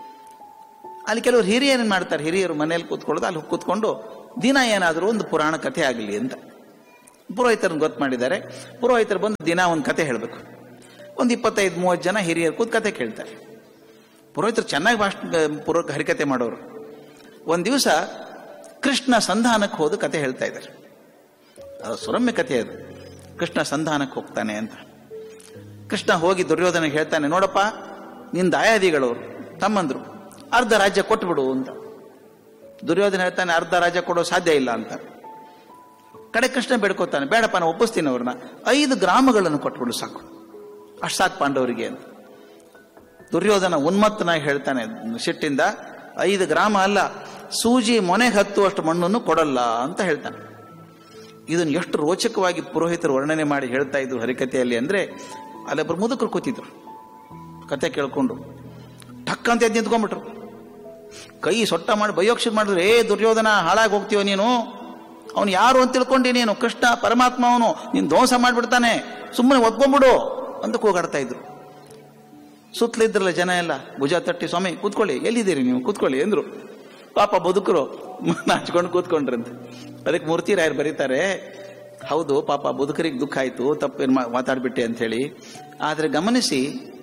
ಅಲ್ಲಿ ಕೆಲವರು ಹಿರಿಯರು ಮಾಡ್ತಾರೆ ಹಿರಿಯರು ಮನೆಯಲ್ಲಿ ಕೂತ್ಕೊಳ್ಳೋದು ಅಲ್ಲಿ ಕೂತ್ಕೊಂಡು ದಿನ ಏನಾದರೂ ಒಂದು ಪುರಾಣ ಕಥೆ ಆಗಲಿ ಅಂತ ಪುರೋಹಿತರನ್ನ ಗೊತ್ತು ಮಾಡಿದ್ದಾರೆ ಪುರೋಹಿತರು ಬಂದು ದಿನ ಒಂದು ಕತೆ ಹೇಳಬೇಕು ಒಂದು ಇಪ್ಪತ್ತೈದು ಮೂವತ್ತು ಜನ ಹಿರಿಯರು ಕೂತ್ ಕತೆ ಕೇಳ್ತಾರೆ ಪುರೋಹಿತರು ಚೆನ್ನಾಗಿ ಭಾಷಣ ಪುರೋ ಹರಿಕತೆ ಮಾಡೋರು ಒಂದು ದಿವಸ ಕೃಷ್ಣ ಸಂಧಾನಕ್ಕೆ ಹೋದ ಕತೆ ಹೇಳ್ತಾ ಇದ್ದಾರೆ ಅದು ಸುರಮ್ಯ ಕಥೆ ಅದು ಕೃಷ್ಣ ಸಂಧಾನಕ್ಕೆ ಹೋಗ್ತಾನೆ ಅಂತ ಕೃಷ್ಣ ಹೋಗಿ ದುರ್ಯೋಧನಿಗೆ ಹೇಳ್ತಾನೆ ನೋಡಪ್ಪ ನಿನ್ ದಾಯಾದಿಗಳವರು ತಮ್ಮಂದ್ರು ಅರ್ಧ ರಾಜ್ಯ ಕೊಟ್ಬಿಡು ಅಂತ ದುರ್ಯೋಧನ ಹೇಳ್ತಾನೆ ಅರ್ಧ ರಾಜ್ಯ ಕೊಡೋ ಸಾಧ್ಯ ಇಲ್ಲ ಅಂತ ಕಡೆ ಕೃಷ್ಣ ಬೇಡ್ಕೋತಾನೆ ಬೇಡಪ್ಪ ನಾನು ಒಪ್ಪಿಸ್ತೀನಿ ಅವ್ರನ್ನ ಐದು ಗ್ರಾಮಗಳನ್ನು ಕೊಟ್ಬಿಡು ಸಾಕು ಅಷ್ಟು ಸಾಕು ಪಾಂಡವರಿಗೆ ಅಂತ ದುರ್ಯೋಧನ ಉನ್ಮತ್ತನಾಗಿ ಹೇಳ್ತಾನೆ ಸಿಟ್ಟಿಂದ ಐದು ಗ್ರಾಮ ಅಲ್ಲ ಸೂಜಿ ಮೊನೆಗೆ ಹತ್ತುವಷ್ಟು ಮಣ್ಣನ್ನು ಕೊಡಲ್ಲ ಅಂತ ಹೇಳ್ತಾನೆ ಇದನ್ನು ಎಷ್ಟು ರೋಚಕವಾಗಿ ಪುರೋಹಿತರು ವರ್ಣನೆ ಮಾಡಿ ಹೇಳ್ತಾ ಇದ್ರು ಹರಿಕತೆಯಲ್ಲಿ ಅಂದ್ರೆ ಅಲ್ಲೊಬ್ಬರು ಮುದುಕರು ಕೂತಿದ್ರು ಕತೆ ಕೇಳ್ಕೊಂಡು ಟಕ್ ಅಂತ ಎದ್ದು ನಿಂತ್ಕೊಂಡ್ಬಿಟ್ರು ಕೈ ಸೊಟ್ಟ ಮಾಡಿ ಬಯೋಕ್ಷ ಮಾಡಿದ್ರು ಏ ದುರ್ಯೋಧನ ಹಾಳಾಗಿ ಹೋಗ್ತೀವ ನೀನು ಅವನು ಯಾರು ಅಂತ ತಿಳ್ಕೊಂಡಿ ನೀನು ಕೃಷ್ಣ ಪರಮಾತ್ಮ ಅವನು ನೀನು ಧ್ವಂಸ ಮಾಡ್ಬಿಡ್ತಾನೆ ಸುಮ್ಮನೆ ಒದ್ಕೊಂಡ್ಬಿಡು ಅಂತ ಕೂಗಾಡ್ತಾ ಇದ್ರು ಸುತ್ತಲಿದ್ರಲ್ಲ ಜನ ಎಲ್ಲ ಭುಜ ತಟ್ಟಿ ಸ್ವಾಮಿ ಕೂತ್ಕೊಳ್ಳಿ ಎಲ್ಲಿದ್ದೀರಿ ನೀವು ಕೂತ್ಕೊಳ್ಳಿ ಎಂದ್ರು ಪಾಪ ಬದುಕರು ನಾಚ್ಕೊಂಡು ಕೂತ್ಕೊಂಡ್ರಂತೆ ಅದಕ್ಕೆ ಮೂರ್ತಿ ರಾಯರು ಬರೀತಾರೆ ಹೌದು ಪಾಪ ಬದುಕರಿಗೆ ದುಃಖ ಆಯ್ತು ತಪ್ಪೇನು ಮಾತಾಡ್ಬಿಟ್ಟೆ ಅಂತ ಹೇಳಿ ಆದ್ರೆ ಗಮನಿಸಿ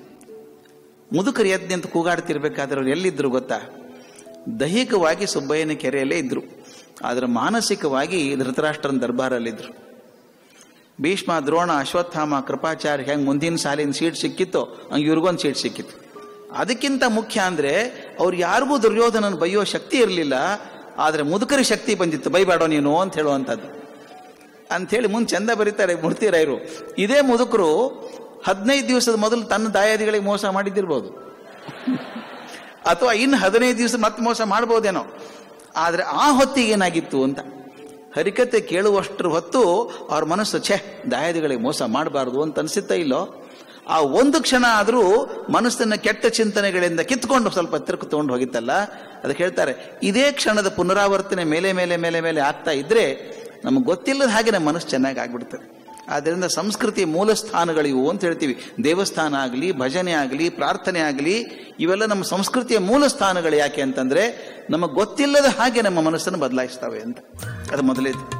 ಮುದುಕರು ಎದ್ದು ನಿಂತು ಕೂಗಾಡ್ತಿರ್ಬೇಕಾದ್ರೆ ಅವ್ರು ಎಲ್ಲಿದ್ರು ಗೊತ್ತಾ ದೈಹಿಕವಾಗಿ ಸುಬ್ಬಯ್ಯನ ಕೆರೆಯಲ್ಲೇ ಇದ್ರು ಆದ್ರೆ ಮಾನಸಿಕವಾಗಿ ಧೃತರಾಷ್ಟ್ರನ ದರ್ಬಾರಲ್ಲಿದ್ರು ಭೀಷ್ಮ ದ್ರೋಣ ಅಶ್ವತ್ಥಾಮ ಕೃಪಾಚಾರ್ಯ ಹೆಂಗ್ ಮುಂದಿನ ಸಾಲಿನ ಸೀಟ್ ಸಿಕ್ಕಿತ್ತೋ ಹಂಗೆ ಇವ್ರಿಗೊಂದು ಸೀಟ್ ಸಿಕ್ಕಿತ್ತು ಅದಕ್ಕಿಂತ ಮುಖ್ಯ ಅಂದ್ರೆ ಅವ್ರು ಯಾರಿಗೂ ದುರ್ಯೋಧನನ ಬೈಯೋ ಶಕ್ತಿ ಇರಲಿಲ್ಲ ಆದ್ರೆ ಮುದುಕರಿಗೆ ಶಕ್ತಿ ಬಂದಿತ್ತು ಬೈಬೇಡೋ ನೀನು ಅಂತ ಹೇಳುವಂಥದ್ದು ಅಂಥೇಳಿ ಮುಂದೆ ಚಂದ ಬರೀತಾರೆ ಮೂರ್ತಿರಾಯರು ಇದೇ ಮುದುಕರು ಹದಿನೈದು ದಿವಸದ ಮೊದಲು ತನ್ನ ದಾಯಾದಿಗಳಿಗೆ ಮೋಸ ಮಾಡಿದ್ದಿರ್ಬೋದು ಅಥವಾ ಇನ್ನು ಹದಿನೈದು ದಿವಸ ಮತ್ತೆ ಮೋಸ ಮಾಡ್ಬೋದೇನೋ ಆದ್ರೆ ಆ ಹೊತ್ತಿಗೆ ಏನಾಗಿತ್ತು ಅಂತ ಹರಿಕತೆ ಕೇಳುವಷ್ಟರ ಹೊತ್ತು ಅವ್ರ ಮನಸ್ಸು ಛೇ ದಾಯಾದಿಗಳಿಗೆ ಮೋಸ ಮಾಡಬಾರ್ದು ಅಂತ ಅನಿಸುತ್ತಾ ಇಲ್ಲೋ ಆ ಒಂದು ಕ್ಷಣ ಆದರೂ ಮನಸ್ಸನ್ನ ಕೆಟ್ಟ ಚಿಂತನೆಗಳಿಂದ ಕಿತ್ಕೊಂಡು ಸ್ವಲ್ಪ ತಿರುಕು ತಗೊಂಡು ಹೋಗಿತ್ತಲ್ಲ ಅದಕ್ಕೆ ಹೇಳ್ತಾರೆ ಇದೇ ಕ್ಷಣದ ಪುನರಾವರ್ತನೆ ಮೇಲೆ ಮೇಲೆ ಮೇಲೆ ಮೇಲೆ ಆಗ್ತಾ ಇದ್ರೆ ನಮಗೆ ಗೊತ್ತಿಲ್ಲದ ಹಾಗೆ ನಮ್ಮ ಮನಸ್ಸು ಚೆನ್ನಾಗಿ ಆಗ್ಬಿಡ್ತದೆ ಆದ್ದರಿಂದ ಸಂಸ್ಕೃತಿಯ ಮೂಲ ಸ್ಥಾನಗಳಿವು ಅಂತ ಹೇಳ್ತೀವಿ ದೇವಸ್ಥಾನ ಆಗಲಿ ಭಜನೆ ಆಗಲಿ ಪ್ರಾರ್ಥನೆ ಆಗಲಿ ಇವೆಲ್ಲ ನಮ್ಮ ಸಂಸ್ಕೃತಿಯ ಮೂಲ ಸ್ಥಾನಗಳು ಯಾಕೆ ಅಂತಂದ್ರೆ ನಮಗೆ ಗೊತ್ತಿಲ್ಲದ ಹಾಗೆ ನಮ್ಮ ಮನಸ್ಸನ್ನು ಬದಲಾಯಿಸ್ತವೆ ಅಂತ ಅದು ಮೊದಲೇದು